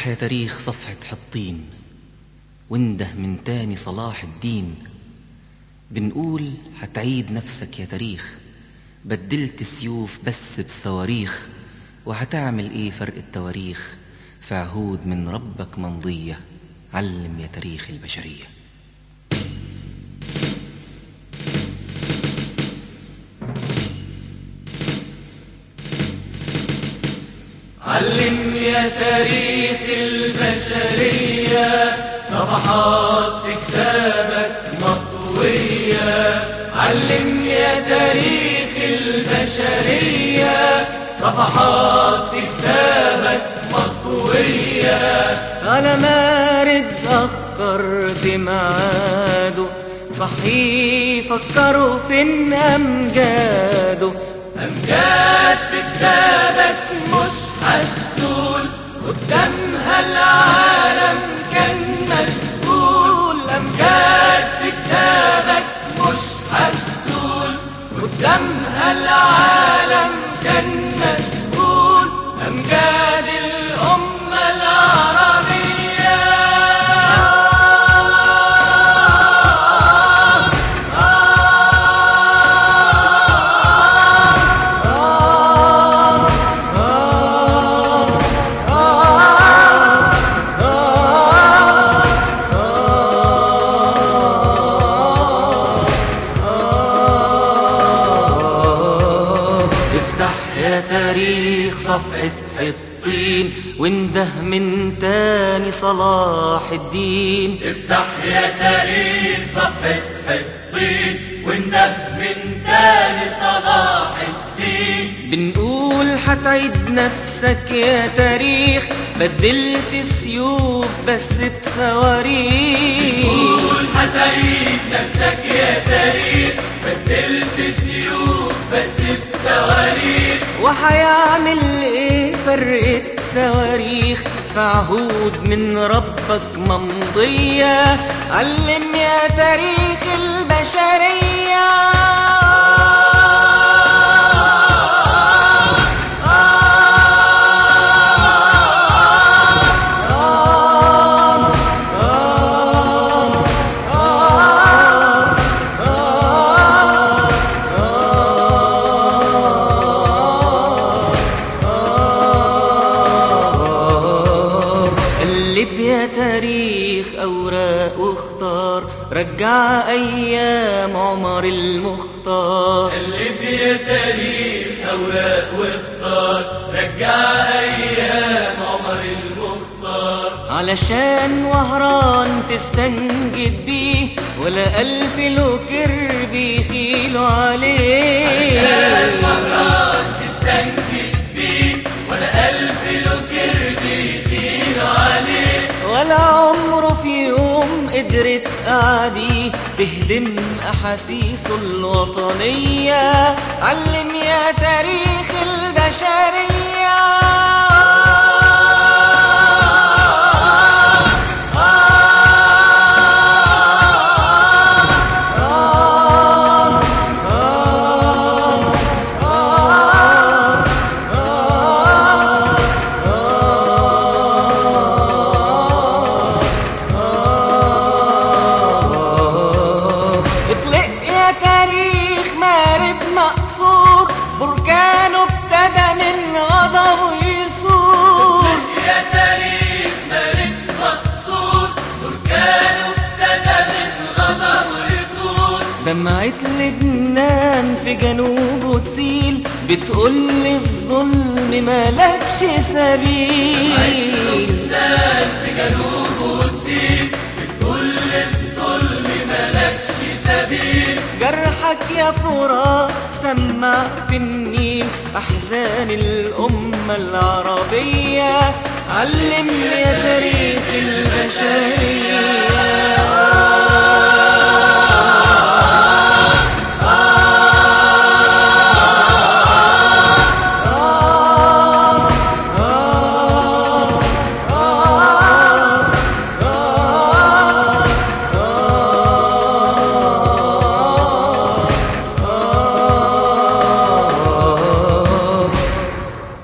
افتح يا تاريخ صفحة حطين وانده من تاني صلاح الدين بنقول هتعيد نفسك يا تاريخ بدلت سيوف بس بصواريخ وهتعمل ايه فرق التواريخ في عهود من ربك ممضية علم يا تاريخ البشرية علم يا تاريخ البشرية صفحات في كتابك مطوية علم يا تاريخ البشرية صفحات في كتابك مطوية على مارد أخر بمعاده صحي فكروا في أمجاده أمجاد في كتابك مش هتزول قدامها العالم كان مشغول أمجاد في كتابك مش هتزول قدامها العالم كان مشغول أمجاد الأمة العربية افتح يا تاريخ صفحة حطين وانده من تاني صلاح الدين افتح يا تاريخ صفحة حطين والنف من تاني صلاح الدين بنقول حتعيد نفسك يا تاريخ بدلت السيوف بس بخواريخ قول هتعيد نفسك يا تاريخ بدلت سيوف بس بصواريخ وحيعمل ايه فرق التواريخ في عهود من ربك ممضية علم يا تاريخ البشرية قلب يا تاريخ أوراق واختار رجع أيام عمر المختار قلب يا تاريخ أوراق واختار رجع أيام عمر المختار علشان وهران تستنجد بيه ولا ألف له كرب يخيلوا عليه مرات تستنجد بيه ولا ألف له كرب يخيل عليه ولا عمره في يوم قدرت أعدي تهدم أحاسيسه الوطنية علم يا تاريخ البشرية اطلق يا تاريخ مارد مقصور بركانه ابتدى من غضب يثور يا تاريخ ملك مقصود بركانه ابتدى من غضب يثور دمعة لبنان في جنوبه تسيل بتقول الظلم مالكش سبيل لبنان في جنوبه وتسيب بتقول الظلم ملكش سبيل جرحك يا فرات سمع في النيل أحزان الأمة العربية علم يا تاريخ البشرية